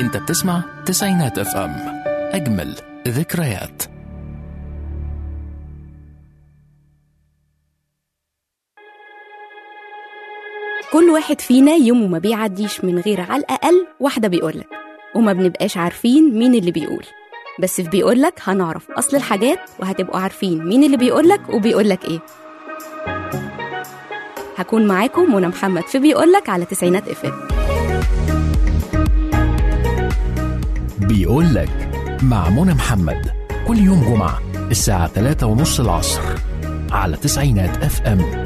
انت بتسمع تسعينات اف ام اجمل ذكريات كل واحد فينا يومه ما بيعديش من غير على الأقل واحدة بيقولك وما بنبقاش عارفين مين اللي بيقول بس في بيقولك هنعرف أصل الحاجات وهتبقوا عارفين مين اللي بيقولك وبيقولك إيه هكون معاكم منى محمد في بيقولك على تسعينات اف ام بيقول لك مع منى محمد كل يوم جمعة الساعة 3 ونص العصر على تسعينات اف ام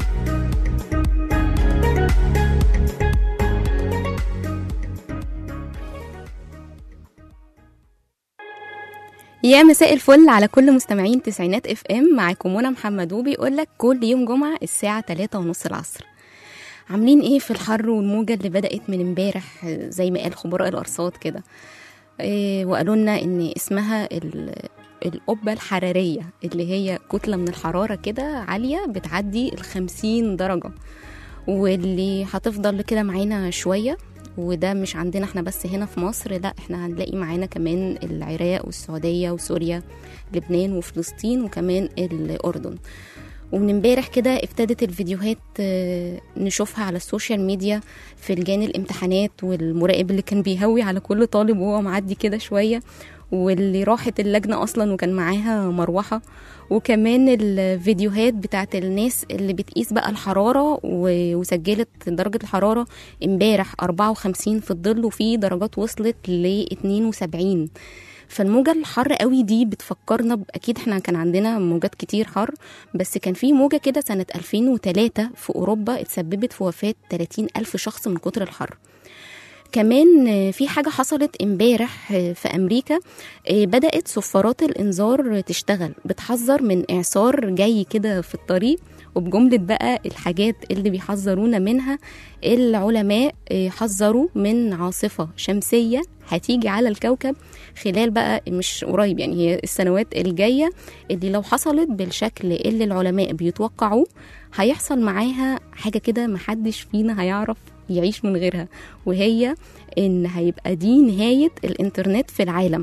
يا مساء الفل على كل مستمعين تسعينات اف ام معاكم منى محمد وبيقولك كل يوم جمعة الساعة 3 ونص العصر عاملين ايه في الحر والموجة اللي بدأت من امبارح زي ما قال خبراء الأرصاد كده إيه وقالوا لنا ان اسمها ال- القبة الحرارية اللي هي كتلة من الحرارة كده عالية بتعدي الخمسين درجة واللي هتفضل كده معانا شوية وده مش عندنا احنا بس هنا في مصر لا احنا هنلاقي معانا كمان العراق والسعودية وسوريا لبنان وفلسطين وكمان الأردن ومن امبارح كده ابتدت الفيديوهات آه، نشوفها على السوشيال ميديا في لجان الامتحانات والمراقب اللي كان بيهوي على كل طالب وهو معدي كده شوية واللي راحت اللجنة أصلا وكان معاها مروحة وكمان الفيديوهات بتاعت الناس اللي بتقيس بقى الحرارة و- وسجلت درجة الحرارة امبارح 54 في الظل وفي درجات وصلت ل 72 فالموجة الحر قوي دي بتفكرنا ب- أكيد احنا كان عندنا موجات كتير حر بس كان في موجة كده سنة 2003 في أوروبا اتسببت في وفاة 30 ألف شخص من كتر الحر كمان آه، في حاجة حصلت امبارح آه، في أمريكا آه، بدأت صفارات الإنذار تشتغل بتحذر من إعصار جاي كده في الطريق وبجملة بقى الحاجات اللي بيحذرونا منها العلماء آه، حذروا من عاصفة شمسية هتيجي على الكوكب خلال بقى مش قريب يعني هي السنوات الجاية اللي لو حصلت بالشكل اللي العلماء بيتوقعوه هيحصل معاها حاجة كده محدش فينا هيعرف يعيش من غيرها وهي ان هيبقى دي نهاية الانترنت في العالم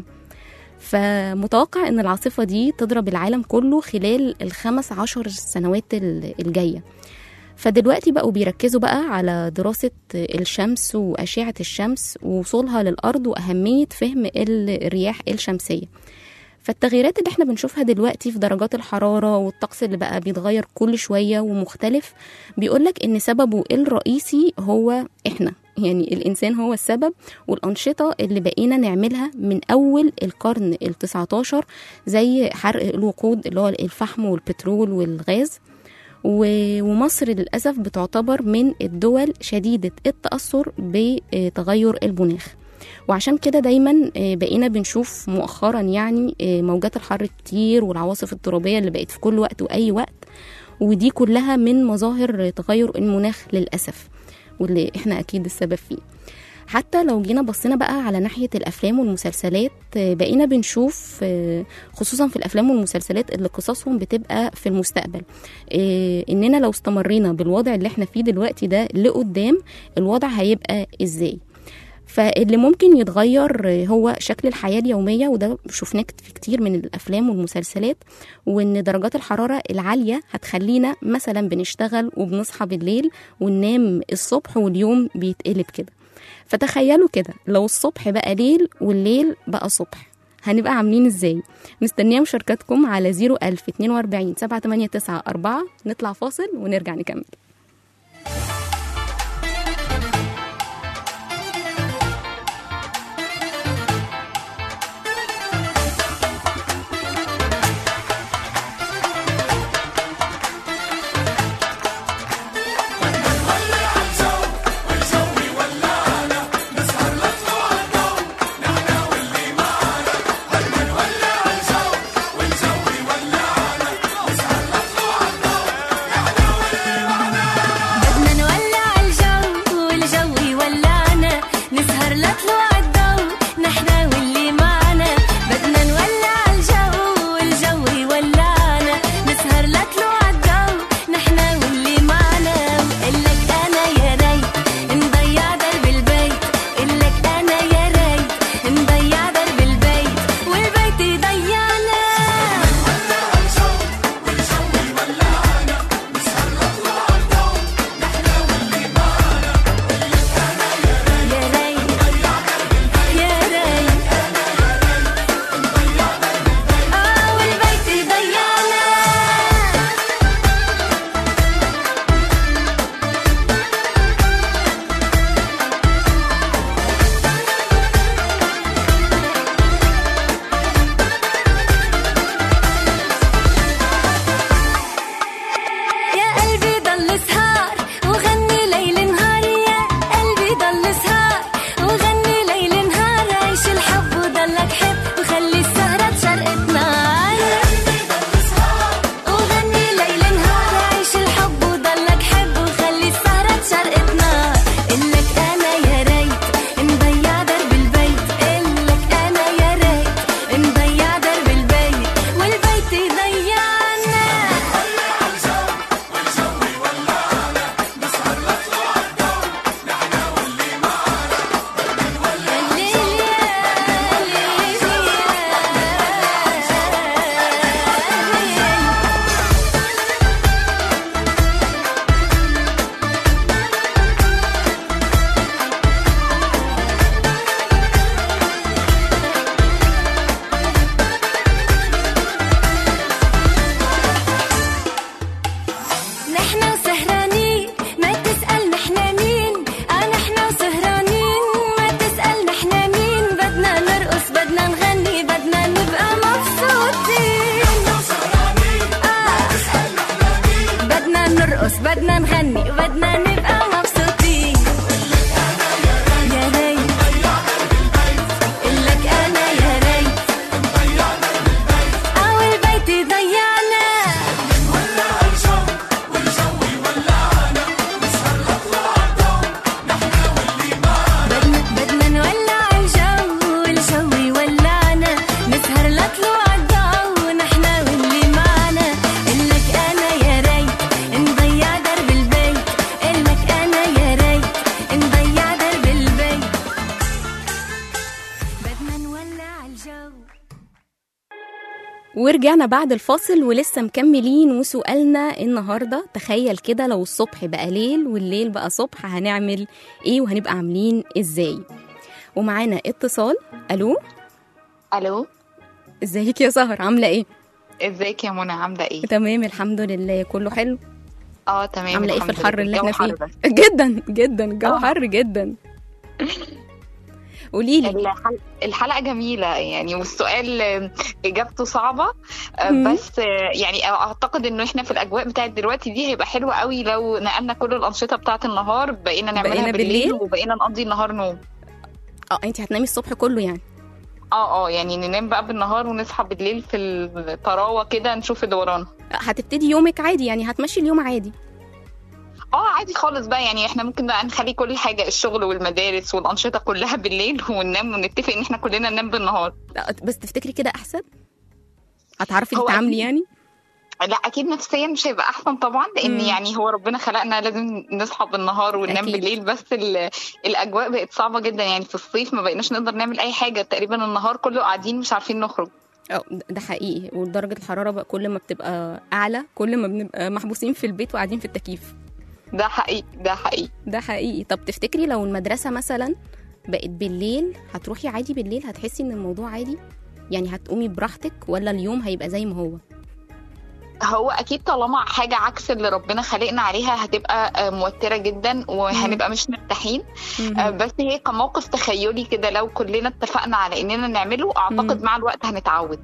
فمتوقع ان العاصفة دي تضرب العالم كله خلال الخمس عشر سنوات ال- الجاية فدلوقتي بقوا بيركزوا بقى على دراسة الشمس وأشعة الشمس ووصولها للأرض وأهمية فهم الرياح الشمسية فالتغييرات اللي احنا بنشوفها دلوقتي في درجات الحرارة والطقس اللي بقى بيتغير كل شوية ومختلف بيقولك ان سببه الرئيسي هو احنا يعني الإنسان هو السبب والأنشطة اللي بقينا نعملها من أول القرن التسعة عشر زي حرق الوقود اللي هو الفحم والبترول والغاز و- ومصر للأسف بتعتبر من الدول شديدة التأثر بتغير المناخ وعشان كده دايما آه، بقينا بنشوف مؤخرا يعني آه، موجات الحر كتير والعواصف الترابية اللي بقت في كل وقت وأي وقت ودي كلها من مظاهر تغير المناخ للأسف واللي احنا أكيد السبب فيه حتى لو جينا بصينا بقى على ناحية الأفلام والمسلسلات آه، بقينا بنشوف آه، خصوصا في الأفلام والمسلسلات اللي قصصهم بتبقى في المستقبل آه، إننا لو استمرينا بالوضع اللي احنا فيه دلوقتي ده لقدام الوضع هيبقى إزاي فاللي ممكن يتغير هو شكل الحياة اليومية وده شفناه في كتير من الأفلام والمسلسلات وإن درجات الحرارة العالية هتخلينا مثلا بنشتغل وبنصحى بالليل وننام الصبح واليوم بيتقلب كده فتخيلوا كده لو الصبح بقى ليل والليل بقى صبح هنبقى عاملين ازاي مستنيه مشاركاتكم على 01042 789 نطلع فاصل ونرجع نكمل والجو ولعنا نسهر نطلع الضوء نحن واللي معنا ورجعنا بعد الفاصل ولسه مكملين وسؤالنا النهارده تخيل كده لو الصبح بقى ليل والليل بقى صبح هنعمل ايه وهنبقى عاملين ازاي ومعانا اتصال الو الو ازيك يا سهر عامله ايه ازيك يا منى عامله ايه تمام الحمد لله كله حلو اه تمام عامله ايه في الحمد الحر لله. اللي احنا الجو حر فيه بس. جدا جدا الجو آه. حر جدا قولي لي الحل- الحلقه جميله يعني والسؤال آه، اجابته صعبه آه، مم. بس آه، يعني اعتقد انه احنا في الاجواء بتاعت دلوقتي دي هيبقى حلو قوي لو نقلنا كل الانشطه بتاعت النهار بقينا نعملها بقينا بالليل؟ بالليل وبقينا نقضي النهار نوم اه انت هتنامي الصبح كله يعني اه اه يعني ننام بقى بالنهار ونصحى بالليل في الطراوه كده نشوف اللي ورانا هتبتدي يومك عادي يعني هتمشي اليوم عادي اه عادي خالص بقى يعني احنا ممكن بقى نخلي كل حاجه الشغل والمدارس والانشطه كلها بالليل وننام ونتفق ان احنا كلنا ننام بالنهار لا، بس تفتكري كده احسن هتعرفي هو تتعاملي أكيد. يعني لا اكيد نفسيا مش هيبقى احسن طبعا لان مم. يعني هو ربنا خلقنا لازم نصحى بالنهار وننام أكيد. بالليل بس ال- الاجواء بقت صعبه جدا يعني في الصيف ما بقيناش نقدر نعمل اي حاجه تقريبا النهار كله قاعدين مش عارفين نخرج اه ده حقيقي ودرجة الحرارة بقى كل ما بتبقى أعلى كل ما بنبقى محبوسين في البيت وقاعدين في التكييف ده حقيقي ده حقيقي ده حقيقي طب تفتكري لو المدرسة مثلا بقت بالليل هتروحي عادي بالليل هتحسي إن الموضوع عادي يعني هتقومي براحتك ولا اليوم هيبقى زي ما هو هو اكيد طالما حاجه عكس اللي ربنا خلقنا عليها هتبقى آه، موتره جدا وهنبقى مش مرتاحين آه، مهم. بس هي كموقف تخيلي كده لو كلنا اتفقنا على اننا نعمله اعتقد مم. مع الوقت هنتعود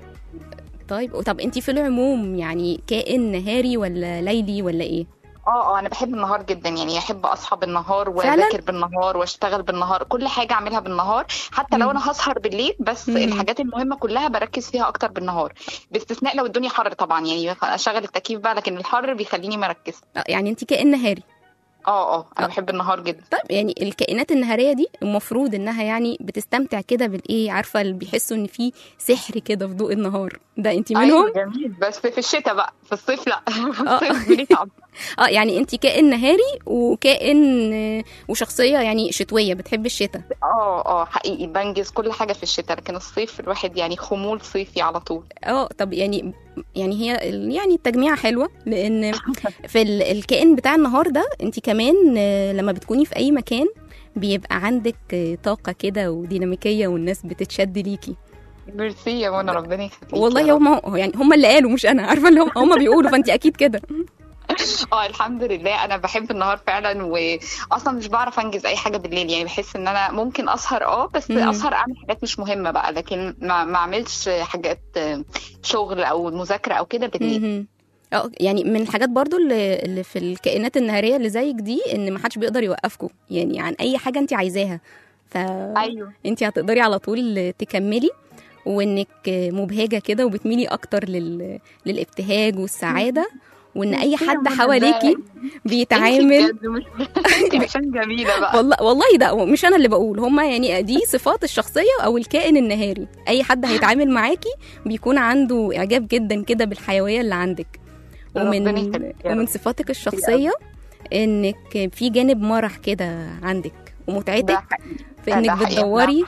طيب طب انتي في العموم يعني كائن نهاري ولا ليلي ولا ايه اه اه انا بحب النهار جدا يعني احب اصحى بالنهار فعلا؟ واذاكر بالنهار واشتغل بالنهار كل حاجه اعملها بالنهار حتى مم. لو انا هسهر بالليل بس مم. الحاجات المهمه كلها بركز فيها اكتر بالنهار باستثناء لو الدنيا حر طبعا يعني اشغل التكييف بقى لكن الحر بيخليني مركز اه يعني انتي كائن نهاري اه اه انا آه. بحب النهار جدا طيب يعني الكائنات النهارية دي المفروض انها يعني بتستمتع كده بالايه عارفة اللي بيحسوا ان في سحر كده في ضوء النهار ده انتي منهم أيوة جميل بس في الشتاء بقى في الصيف لا في آه. الصيف بنتعب اه يعني انت كائن نهاري وكائن آه، وشخصيه يعني شتويه بتحب الشتاء اه اه حقيقي بنجز كل حاجه في الشتاء لكن الصيف الواحد يعني خمول صيفي على طول اه طب يعني يعني هي ال- يعني التجميعه حلوه لان في ال- الكائن بتاع النهار ده انت كمان آه، لما بتكوني في اي مكان بيبقى عندك آه، طاقه كده وديناميكيه والناس بتتشد ليكي ميرسي يا منى ربنا يخليك والله يا رب. هم يعني هم اللي قالوا مش انا عارفه اللي هم هم بيقولوا فانت اكيد كده اه الحمد لله انا بحب النهار فعلا واصلا مش بعرف انجز اي حاجه بالليل يعني بحس ان انا ممكن اسهر اه بس مم. اسهر اعمل حاجات مش مهمه بقى لكن ما, ما اعملش حاجات آه، شغل او مذاكره او كده بالليل مهم. اه يعني من الحاجات برضو اللي, اللي في الكائنات النهاريه اللي زيك دي ان ما حدش بيقدر يوقفكم يعني عن اي حاجه انت عايزاها فانت ايوه هتقدري على طول تكملي وانك مبهجه كده وبتميلي اكتر لل... للابتهاج والسعاده وان اي ميرسي يا حد منى، حواليكي ده- بيتعامل انتي بجد مش انتي عشان جميله بقى والله والله ده مش انا اللي بقول هما يعني دي صفات الشخصيه او الكائن النهاري اي حد هيتعامل معاكي بيكون عنده اعجاب جدا كده بالحيويه اللي عندك ربنا ومن يخليك يا ومن رب. صفاتك الشخصيه انك في جانب مرح كده عندك ده ومتعتك حقيقي في انك ده حقيقي. بتدوري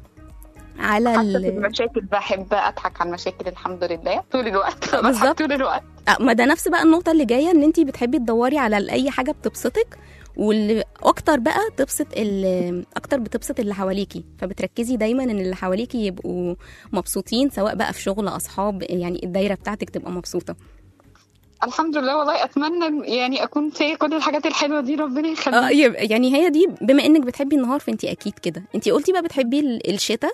على حتى في ال... المشاكل بحب اضحك على المشاكل الحمد لله طول الوقت بالظبط. بضحك طول الوقت آه، ما ده نفس بقى النقطة اللي جاية ان انت بتحبي تدوري على اي حاجة بتبسطك واللي اكتر بقى تبسط ال- اكتر بتبسط اللي حواليكي فبتركزي دايما ان اللي حواليكي يبقوا مبسوطين سواء بقى في شغل اصحاب يعني الدايرة بتاعتك تبقى مبسوطة الحمد لله والله اتمنى يعني اكون في كل الحاجات الحلوه دي ربنا اه يخليك يبقى يعني هي دي بما انك بتحبي النهار فانت اكيد كده انت قلتي بقى بتحبي ال- الشتاء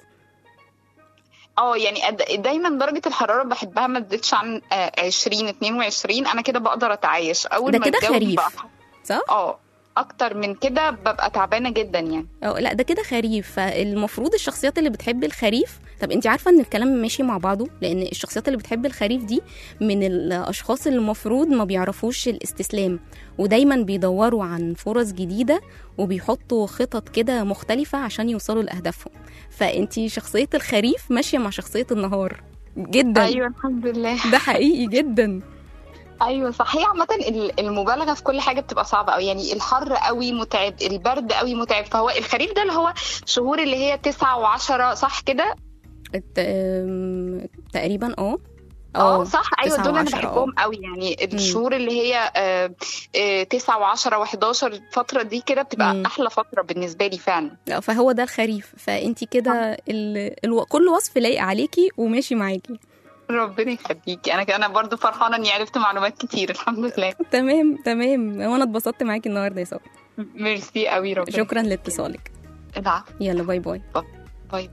اه يعني أد- دايما درجه الحراره بحبها ما تزيدش عن آه، 20 22 انا كده بقدر اتعايش اول ده ما كده الجو خريف. بقى صح؟ اه اكتر من كده ببقى تعبانه جدا يعني اه لا ده كده خريف فالمفروض الشخصيات اللي بتحب الخريف طب انت عارفه ان الكلام ماشي مع بعضه لان الشخصيات اللي بتحب الخريف دي من الاشخاص اللي المفروض ما بيعرفوش الاستسلام ودايما بيدوروا عن فرص جديده وبيحطوا خطط كده مختلفه عشان يوصلوا لاهدافهم فانت شخصيه الخريف ماشيه مع شخصيه النهار جدا ايوه الحمد لله ده حقيقي جدا ايوه صح هي عامه ال- المبالغه في كل حاجه بتبقى صعبه قوي يعني الحر قوي متعب البرد قوي متعب فهو الخريف ده اللي هو شهور اللي هي تسعة وعشرة صح كده الت- ام، تقريبا اه اه صح ايوه تسعة دول انا وعشرة، بحبهم قوي يعني الشهور اللي هي آه، آه، تسعة وعشرة وحداشر الفترة دي كده بتبقى مم. أحلى فترة بالنسبة لي فعلا لا، فهو ده الخريف فانت كده ال... الو... كل وصف لايق عليكي وماشي معاكي ربنا يخليكي أنا أنا برضو فرحانة إني عرفت معلومات كتير الحمد لله تمام تمام وانا اتبسطت معاكي النهارده يا ساره ميرسي قوي ربنا شكرا لاتصالك العفو يلا باي باي باي باي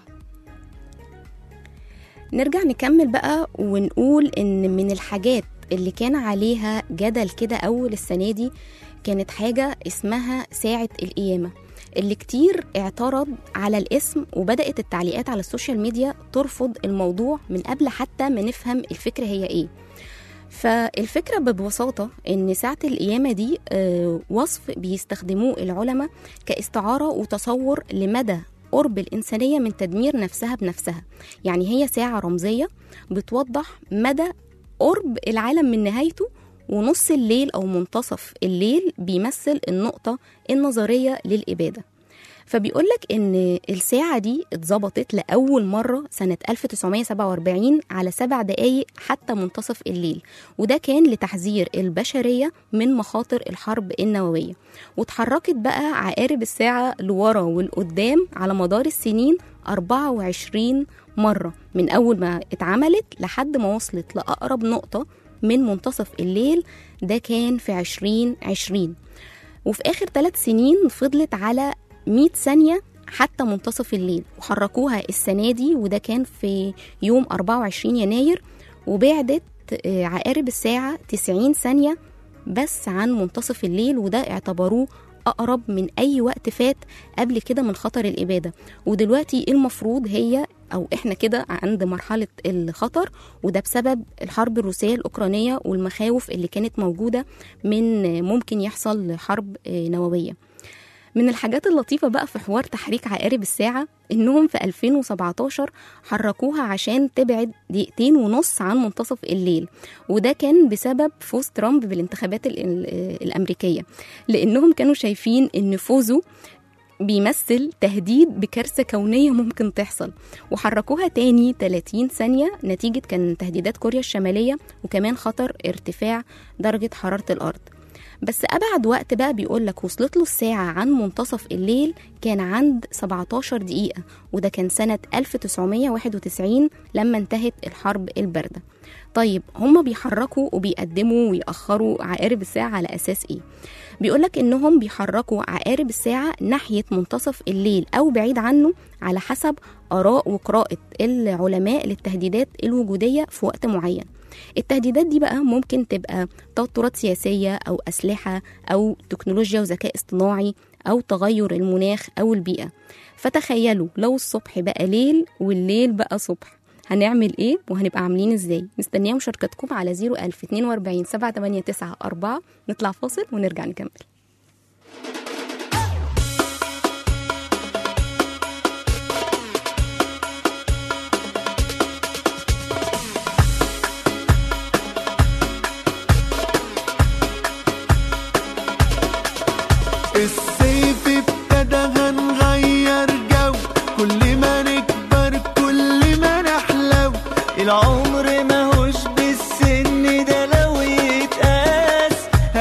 نرجع نكمل بقى ونقول ان من الحاجات اللي كان عليها جدل كده اول السنه دي كانت حاجه اسمها ساعه القيامه اللي كتير اعترض على الاسم وبدات التعليقات على السوشيال ميديا ترفض الموضوع من قبل حتى ما نفهم الفكره هي ايه فالفكرة ببساطة إن ساعة القيامة دي آه، وصف بيستخدموه العلماء كاستعارة وتصور لمدى قرب الإنسانية من تدمير نفسها بنفسها يعني هي ساعة رمزية بتوضح مدى قرب العالم من نهايته ونص الليل أو منتصف الليل بيمثل النقطة النظرية للإبادة فبيقولك إن الساعة دي اتظبطت لأول مرة سنة 1947 على سبع دقايق حتى منتصف الليل وده كان لتحذير البشرية من مخاطر الحرب النووية واتحركت بقى عقارب الساعة لورا والقدام على مدار السنين 24 مرة من أول ما اتعملت لحد ما وصلت لأقرب نقطة من منتصف الليل ده كان في 2020 وفي آخر ثلاث سنين فضلت على 100 ثانية حتى منتصف الليل وحركوها السنة دي وده كان في يوم 24 يناير وبعدت آه، عقارب الساعة 90 ثانية بس عن منتصف الليل وده اعتبروه أقرب من أي وقت فات قبل كده من خطر الإبادة ودلوقتي المفروض هي أو إحنا كده عند مرحلة الخطر وده بسبب الحرب الروسية الأوكرانية والمخاوف اللي كانت موجودة من ممكن يحصل حرب آه، نووية من الحاجات اللطيفة بقى في حوار تحريك عقارب الساعة إنهم في 2017 حركوها عشان تبعد دقيقتين ونص عن منتصف الليل وده كان بسبب فوز ترامب بالانتخابات ال- ال- الأمريكية لأنهم كانوا شايفين إن فوزه بيمثل تهديد بكارثة كونية ممكن تحصل وحركوها تاني 30 ثانية نتيجة كان تهديدات كوريا الشمالية وكمان خطر ارتفاع درجة حرارة الأرض بس أبعد وقت بقى بيقولك وصلت له الساعة عن منتصف الليل كان عند 17 دقيقة وده كان سنة 1991 لما انتهت الحرب الباردة طيب هما بيحركوا وبيقدموا ويأخروا عقارب الساعة على أساس إيه؟ بيقولك إنهم بيحركوا عقارب الساعة ناحية منتصف الليل أو بعيد عنه على حسب آراء وقراءة العلماء للتهديدات الوجودية في وقت معين التهديدات دي بقى ممكن تبقى توترات سياسية أو أسلحة أو تكنولوجيا وذكاء اصطناعي أو تغير المناخ أو البيئة فتخيلوا لو الصبح بقى ليل والليل بقى صبح هنعمل ايه وهنبقى عاملين ازاي مستنيه مشاركتكم على 01042 789 4 نطلع فاصل ونرجع نكمل الصيف ابتدى هنغير جو كل ما نكبر كل ما نحلو العمر ماهوش بالسن ده لو يتقاس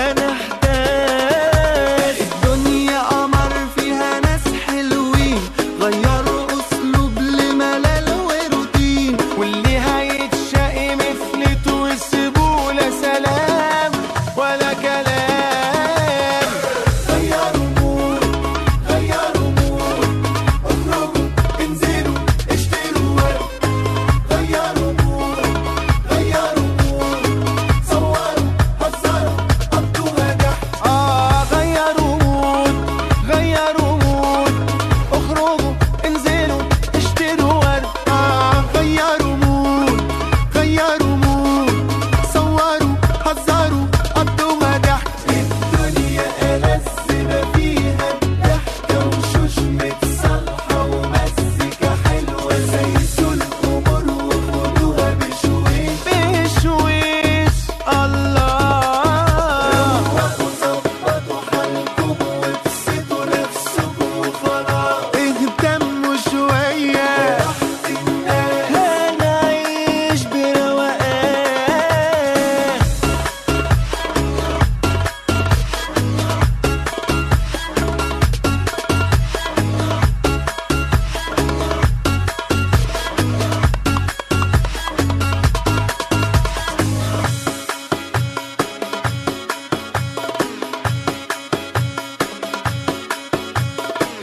هنحتاج الدنيا قمر فيها ناس حلوين غيروا اسلوب لملل وروتين واللي هيتشقي مفلت وسيبوه لا سلام ولا كلام غيروا مود غيروا مود اخرجوا انزلوا اشتروا ورق غيروا مود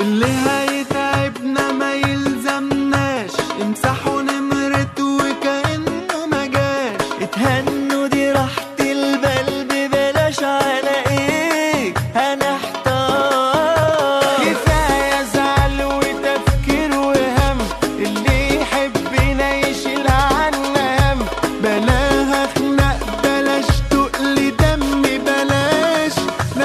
اللي هيتعبنا ما يلزمناش امسحوا نمرته وكأنه ما جاش اتهنوا دي راحة البال ببلاش على ايه هنحتار كفاية زعل وتفكير وهم اللي يحبنا يشيل عنا هم بلاها خناق بلاش تقل دم بلاش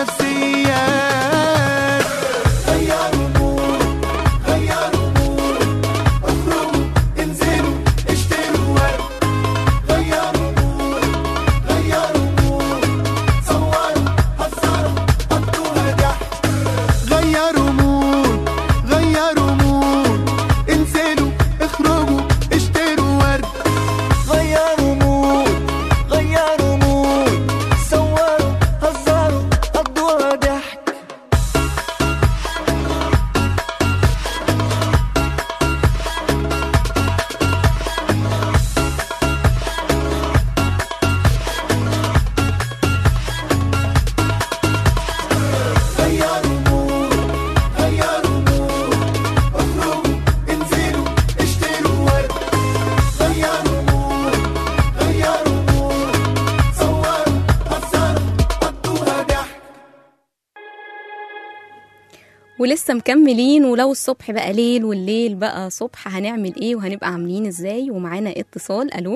نفسيات غيروا مود غيروا مود اخرجوا انزلوا اشتروا ورد غيروا مود غيروا مود صوروا هزروا حطوها ضحك غيروا مود غيروا مود انزلوا اخرجوا اشتروا ورد غيروا مود غيروا مود صوروا هزروا قضوها ضحك غيروا مود غيروا مود اخرجوا انزلوا اشتروا ورد غيروا مود غيروا مود صوروا هزروا قضوها ضحك ولسه مكملين ولو الصبح بقى ليل والليل بقى صبح هنعمل ايه وهنبقى عاملين ازاي ومعانا اتصال الو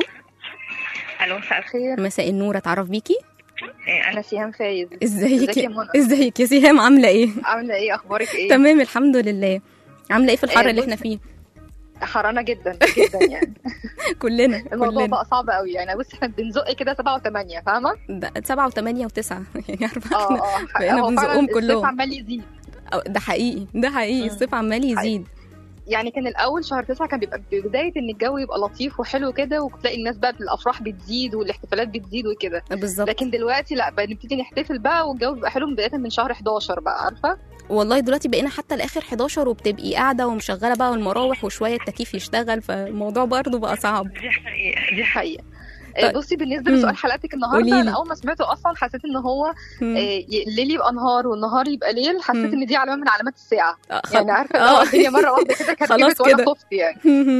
الو مساء الخير مساء النور اتعرف بيكي إيه، انا سيهام فايز ازيك ازيك يا منى ازيك يا سيهام عامله ايه عامله ايه اخبارك ايه تمام الحمد لله عامله ايه في الحر آه، اللي بص- احنا فيه حرانه جدا جدا يعني كلنا الموضوع كلنا بقى صعب قوي يعني بص احنا بنزق كده سبعة وثمانية فاهمه ده سبعة وثمانية وتسعة يعني عارفة اه احنا اه بقينا هو بنزقهم فعلاً الصيف كلهم. عمال يزيد أو- ده حقيقي ده حقيقي مم. الصيف عمال يزيد يعني كان الاول شهر تسعة كان بيبقى بدايه ان الجو يبقى لطيف وحلو كده وتلاقي الناس بقى الافراح بتزيد والاحتفالات بتزيد وكده بالظبط لكن دلوقتي لا بنبتدي نحتفل بقى والجو بيبقى حلو بدايه من شهر 11 بقى عارفه والله دلوقتي بقينا حتى لاخر 11 وبتبقي قاعده ومشغله بقى المراوح وشويه التكييف يشتغل فالموضوع برضو بقى صعب دي حقيقه دي حقيقه آه، طيب. بصي بالنسبه مم. لسؤال حلقتك النهارده قوليلي. انا اول ما سمعته اصلا حسيت ان هو مم. آه، ي- الليل يبقى نهار والنهار يبقى ليل حسيت مم. ان دي علامه من علامات الساعه آه، خ- يعني عارفه آه. لو الدنيا مره واحده كده كانت خلاص جابت وانا كده. خفت يعني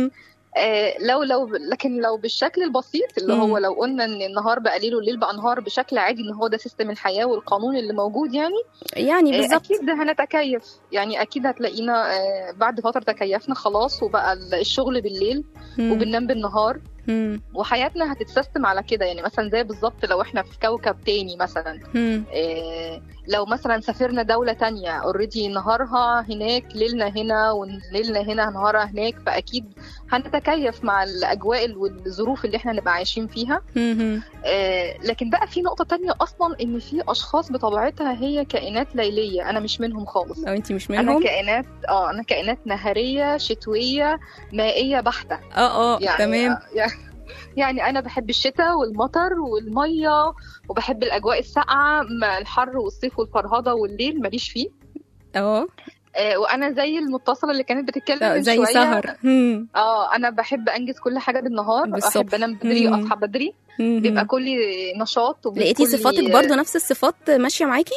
آه لو لو لكن لو بالشكل البسيط اللي هو مم. لو قلنا ان النهار بقى ليل والليل بقى نهار بشكل عادي ان هو ده سيستم الحياه والقانون اللي موجود يعني يعني آه بالظبط اكيد هنتكيف يعني اكيد هتلاقينا آه بعد فتره تكيفنا خلاص وبقى الشغل بالليل مم. وبننام بالنهار مم. وحياتنا هتتسيستم على كده يعني مثلا زي بالظبط لو احنا في كوكب تاني مثلا مم. إيه، لو مثلا سافرنا دولة تانية اوريدي نهارها هناك ليلنا هنا وليلنا هنا نهارها هناك فأكيد هنتكيف مع الأجواء والظروف اللي احنا نبقى عايشين فيها مم. إيه، لكن بقى في نقطة تانية أصلا إن في أشخاص بطبيعتها هي كائنات ليلية أنا مش منهم خالص لو انت مش أنا منهم كائنات اه أنا كائنات نهارية شتوية مائية بحتة اه اه يعني تمام يعني يعني انا بحب الشتاء والمطر والميه وبحب الاجواء الساقعه مع الحر والصيف والفرهده والليل ماليش فيه اه آه وانا زي المتصله اللي كانت بتتكلم لا، من زي شويه سهر مم. اه انا بحب انجز كل حاجه بالنهار بالصبح. احب انام بدري مم. اصحى بدري مم. بيبقى كلي نشاط لقيتي وكلي- صفاتك برضو نفس الصفات ماشيه معاكي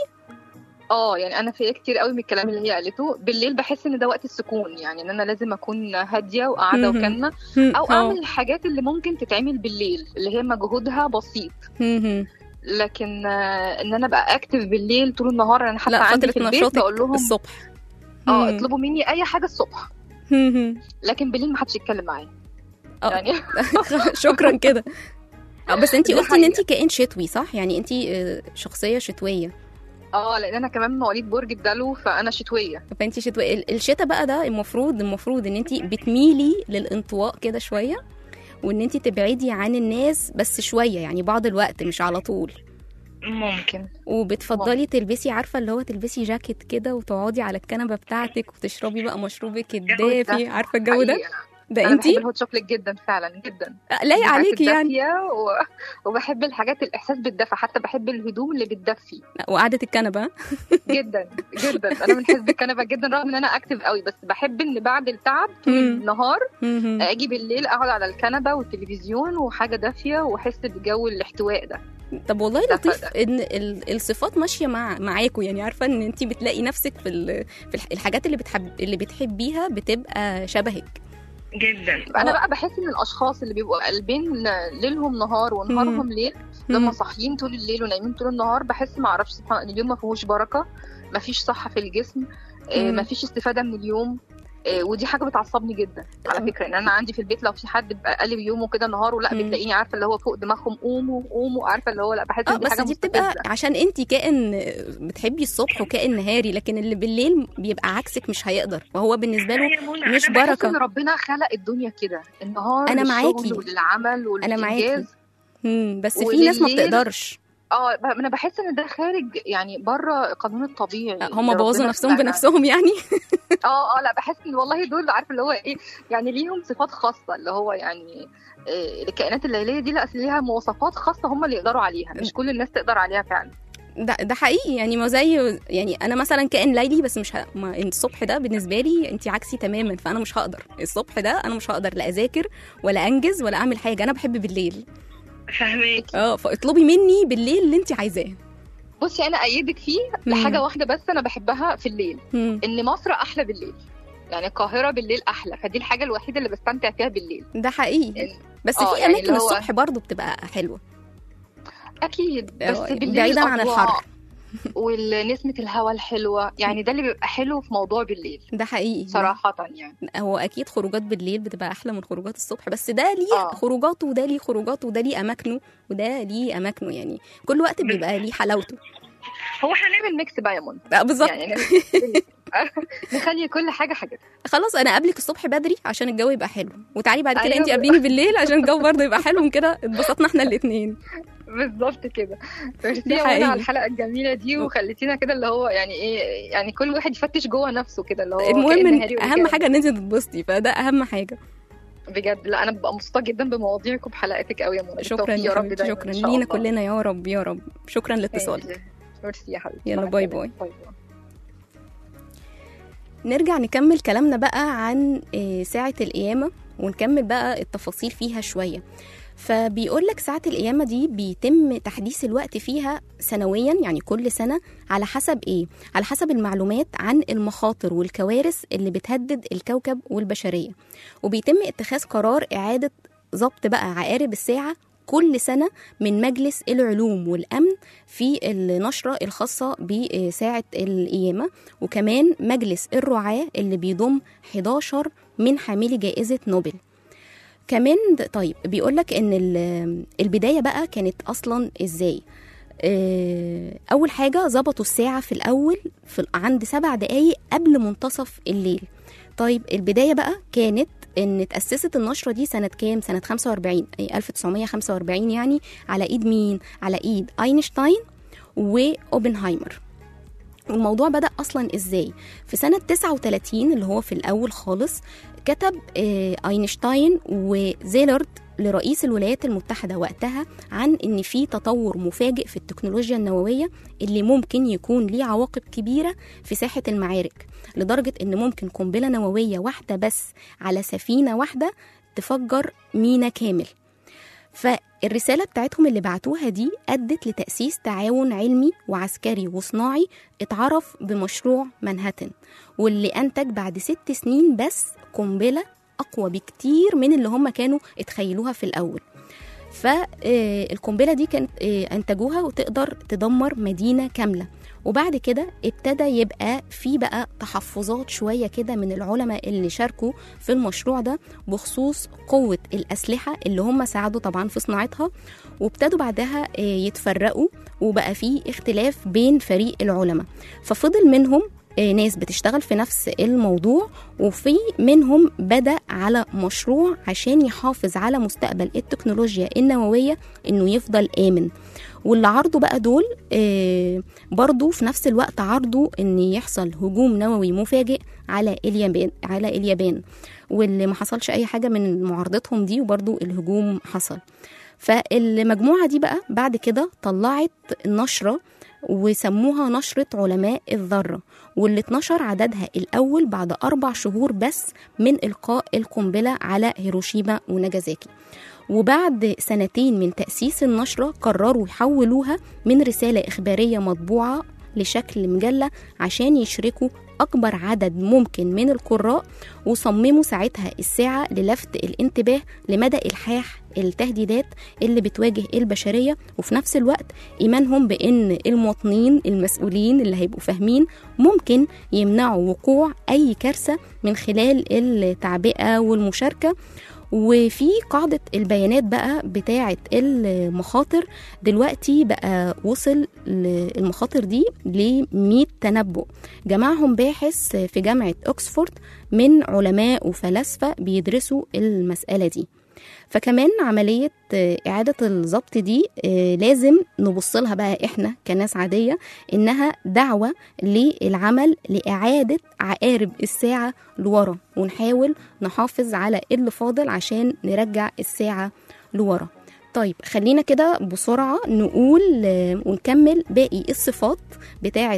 اه يعني انا في كتير قوي من الكلام اللي هي قالته بالليل بحس ان ده وقت السكون يعني ان انا لازم اكون هاديه وقاعده مهم. وكلمه مم. او آه. اعمل الحاجات اللي ممكن تتعمل بالليل اللي هي مجهودها بسيط مم. لكن آه، ان انا ابقى اكتف بالليل طول النهار انا حتى لا عندي في فتره البيت نشاطك بقول لهم الصبح اه مم. اطلبوا مني اي حاجه الصبح مم. لكن بالليل ما حدش يتكلم معايا آه. يعني شكرا كده آه، بس انت دي قلتي ان حقيقة. انت كائن شتوي صح يعني انت آه، شخصيه شتويه اه لان انا كمان مواليد برج الدلو فانا شتويه فانت شتوي ال- الشتا بقى ده المفروض المفروض ان انت بتميلي للانطواء كده شويه وان انت تبعدي عن الناس بس شويه يعني بعض الوقت مش على طول ممكن وبتفضلي تلبسي عارفه اللي هو تلبسي جاكيت كده وتقعدي على الكنبه بتاعتك وتشربي بقى مشروبك الدافي الدافي. عارفه الجو ده حقيقة. ده انا بحب انت الهوت شوكليت جدا فعلا جدا لايق الحاجات عليكي يعني الدافية و... وبحب الحاجات الاحساس بالدفى حتى بحب الهدوم اللي بتدفي وقعده الكنبه جدا جدا انا من حزب الكنبه جدا رغم ان انا اكتف قوي بس بحب ان بعد التعب طول مم. النهار مهم. اجي بالليل اقعد على الكنبه والتلفزيون وحاجه دافيه واحس بجو الاحتواء ده طب والله ده لطيف فرق. ان ال- الصفات ماشيه مع معاكوا يعني عارفه ان انت بتلاقي نفسك في ال- في الح- الحاجات اللي بتحب اللي بتحبيها بتبقى شبهك جدا انا بقى بحس ان الاشخاص اللي بيبقوا قلبين ليلهم نهار ونهارهم ليل لما مم. صاحيين طول الليل ونايمين طول النهار بحس ما اعرفش سبحان ان اليوم ما فيهوش بركه ما فيش صحه في الجسم آه، مم. ما فيش استفاده من اليوم آه، ودي حاجه بتعصبني جدا على فكره ان انا عندي في البيت لو في حد بقى قلب يومه كده نهاره لا مم. بتلاقيني عارفه اللي هو فوق دماغهم قوموا قوموا عارفه اللي هو لا بحس اه ان دي بس حاجه دي بتبقى مستفزة. عشان انت كائن بتحبي الصبح وكائن نهاري لكن اللي بالليل بيبقى عكسك مش هيقدر وهو بالنسبه له مش أنا بحس بركة. ان ربنا خلق الدنيا كده النهار أنا للشغل معاكي. وللعمل أنا معاكي. والانجاز مم، بس في ناس ما ولليل بتقدرش اه ب- انا بحس ان ده خارج يعني بره القانون الطبيعي هم اللي بوظوا ربنا نفسهم خلقنا. بنفسهم يعني اه اه لا بحس ان والله دول عارف اللي هو ايه يعني ليهم صفات خاصه اللي هو يعني إيه الكائنات الليليه دي لا أصل ليها مواصفات خاصه هم اللي يقدروا عليها مش كل الناس تقدر عليها فعلا ده ده حقيقي يعني ما زي يعني انا مثلا كائن ليلي بس مش ه... ما الصبح ده بالنسبه لي انت عكسي تماما فانا مش هقدر الصبح ده انا مش هقدر لا اذاكر ولا انجز ولا اعمل حاجه انا بحب بالليل فهمك اه فاطلبي مني بالليل اللي انت عايزاه بصي انا ايدك فيه مم. لحاجه واحده بس انا بحبها في الليل مم، ان مصر احلى بالليل يعني القاهره بالليل احلى فدي الحاجه الوحيده اللي بستمتع فيها بالليل ده حقيقي يعني بس آه، في يعني اماكن اللي هو- الصبح برضو بتبقى حلوه اكيد بس آه، بالليل بعيدا عن الأضواء الحر ونسمه الهواء الحلوه يعني ده اللي بيبقى حلو في موضوع بالليل ده حقيقي صراحه يعني هو اكيد خروجات بالليل بتبقى احلى من خروجات الصبح بس ده ليه آه. خروجاته وده ليه خروجاته وده ليه اماكنه وده ليه اماكنه يعني كل وقت بيبقى ليه حلاوته هو احنا نعمل ميكس بقى يا منى آه، بالظبط يعني نعمل- نخلي كل حاجه حاجتها خلاص انا قابلك الصبح بدري عشان الجو يبقى حلو وتعالي بعد كده أيوة. انت قابليني بالليل عشان الجو برضه يبقى حلو كده اتبسطنا احنا الاثنين بالظبط كده ميرسي ده يا منى حقيقي. على الحلقه الجميله دي وخليتينا كده اللي هو يعني ايه يعني كل واحد يفتش جوه نفسه كده اللي هو كأن المهم إن هاري اهم ورجالة. حاجه ان انت تتبسطي فده اهم حاجه بجد لا انا ببقى مبسوطه جدا بمواضيعك وبحلقاتك قوي يا منى شكرا بالتوفيق يا رب حبيبتي دايما شكرا إن شاء لينا الله. كلنا يا رب يا رب شكرا لاتصالك ماشي. ميرسي يا حبيبتي يلا مع باي السلامة. باي. باي باي نرجع نكمل كلامنا بقى عن آه، ساعة القيامة ونكمل بقى التفاصيل فيها شوية فبيقول لك ساعة القيامة دي بيتم تحديث الوقت فيها سنويا يعني كل سنة على حسب ايه؟ على حسب المعلومات عن المخاطر والكوارث اللي بتهدد الكوكب والبشرية وبيتم اتخاذ قرار إعادة ضبط بقى عقارب الساعة كل سنة من مجلس العلوم والأمن في النشرة الخاصة بساعة القيامة وكمان مجلس الرعاة اللي بيضم 11 من حاملي جائزة نوبل كمان د- طيب بيقولك ان ال- البداية بقى كانت اصلا ازاي آه، اول حاجة ظبطوا الساعة في الاول في عند سبع دقايق قبل منتصف الليل طيب البداية بقى كانت ان اتأسست النشرة دي سنة كام سنة 45 أي 1945 يعني على ايد مين على ايد اينشتاين واوبنهايمر والموضوع بدأ أصلا إزاي؟ في سنة 39 اللي هو في الأول خالص كتب آه، أينشتاين وزيلرد لرئيس الولايات المتحدة وقتها عن إن في تطور مفاجئ في التكنولوجيا النووية اللي ممكن يكون ليه عواقب كبيرة في ساحة المعارك لدرجة إن ممكن قنبلة نووية واحدة بس على سفينة واحدة تفجر مينا كامل فالرسالة بتاعتهم اللي بعتوها دي أدت لتأسيس تعاون علمي وعسكري وصناعي اتعرف بمشروع مانهاتن واللي أنتج بعد ست سنين بس قنبلة أقوى بكتير من اللي هم كانوا اتخيلوها في الأول فالقنبلة دي كانت آه، أنتجوها وتقدر تدمر مدينة كاملة وبعد كده ابتدى يبقى في بقى تحفظات شوية كده من العلماء اللي شاركوا في المشروع ده بخصوص قوة الأسلحة اللي هم ساعدوا طبعا في صناعتها وابتدوا بعدها آه، يتفرقوا وبقى في اختلاف بين فريق العلماء ففضل منهم آه، ناس بتشتغل في نفس الموضوع وفي منهم بدأ على مشروع عشان يحافظ على مستقبل التكنولوجيا النووية انه يفضل آمن واللي عرضوا بقى دول آه، برضو في نفس الوقت عرضوا ان يحصل هجوم نووي مفاجئ على اليابان على اليابان واللي ما حصلش اي حاجه من معارضتهم دي وبرضو الهجوم حصل فالمجموعه دي بقى بعد كده طلعت نشره وسموها نشرة علماء الذرة واللي اتنشر عددها الأول بعد أربع شهور بس من إلقاء القنبلة على هيروشيما وناجازاكي وبعد سنتين من تأسيس النشرة قرروا يحولوها من رسالة إخبارية مطبوعة لشكل مجلة عشان يشركوا أكبر عدد ممكن من القراء وصمموا ساعتها الساعة للفت الانتباه لمدى إلحاح التهديدات اللي بتواجه البشرية وفي نفس الوقت إيمانهم بأن المواطنين المسؤولين اللي هيبقوا فاهمين ممكن يمنعوا وقوع أي كارثة من خلال التعبئة والمشاركة وفي قاعدة البيانات بقى بتاعة المخاطر دلوقتي بقى وصل المخاطر دي ل 100 تنبؤ جمعهم باحث في جامعة أكسفورد من علماء وفلاسفة بيدرسوا المسألة دي فكمان عملية إعادة الضبط دي لازم نبص لها بقى إحنا كناس عادية إنها دعوة للعمل لإعادة عقارب الساعة لورا ونحاول نحافظ على اللي فاضل عشان نرجع الساعة لورا طيب خلينا كده بسرعة نقول ونكمل باقي الصفات بتاعة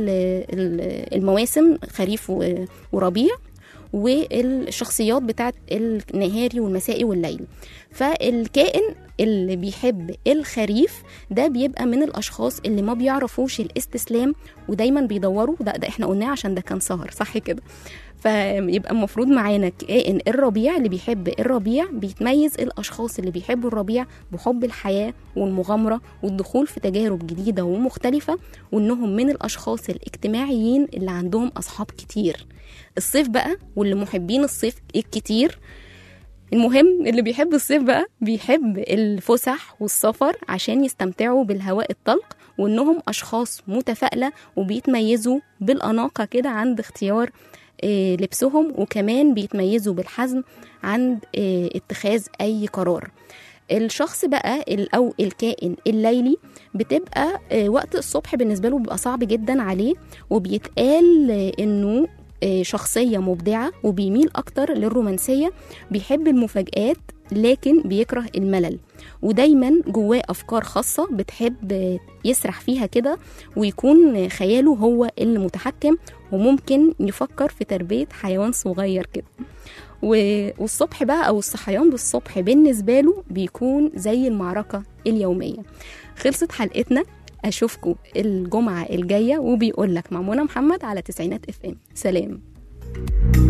المواسم خريف وربيع والشخصيات بتاعت النهاري والمسائي والليل فالكائن اللي بيحب الخريف ده بيبقى من الاشخاص اللي ما بيعرفوش الاستسلام ودايما بيدوروا ده, ده احنا قلناه عشان ده كان سهر صح كده فيبقى المفروض معانا كائن الربيع اللي بيحب الربيع بيتميز الاشخاص اللي بيحبوا الربيع بحب الحياه والمغامره والدخول في تجارب جديده ومختلفه وانهم من الاشخاص الاجتماعيين اللي عندهم اصحاب كتير الصيف بقى واللي محبين الصيف الكتير المهم اللي بيحب الصيف بقى بيحب الفسح والسفر عشان يستمتعوا بالهواء الطلق وانهم اشخاص متفائله وبيتميزوا بالاناقه كده عند اختيار لبسهم وكمان بيتميزوا بالحزم عند اتخاذ اي قرار الشخص بقى او الكائن الليلي بتبقى وقت الصبح بالنسبه له بيبقى صعب جدا عليه وبيتقال انه شخصية مبدعة وبيميل أكتر للرومانسية بيحب المفاجآت لكن بيكره الملل ودايما جواه أفكار خاصة بتحب يسرح فيها كده ويكون خياله هو اللي متحكم وممكن يفكر في تربية حيوان صغير كده والصبح بقى أو الصحيان بالصبح بالنسبة له بيكون زي المعركة اليومية خلصت حلقتنا اشوفكم الجمعه الجايه وبيقول لك مع منى محمد على تسعينات اف ام سلام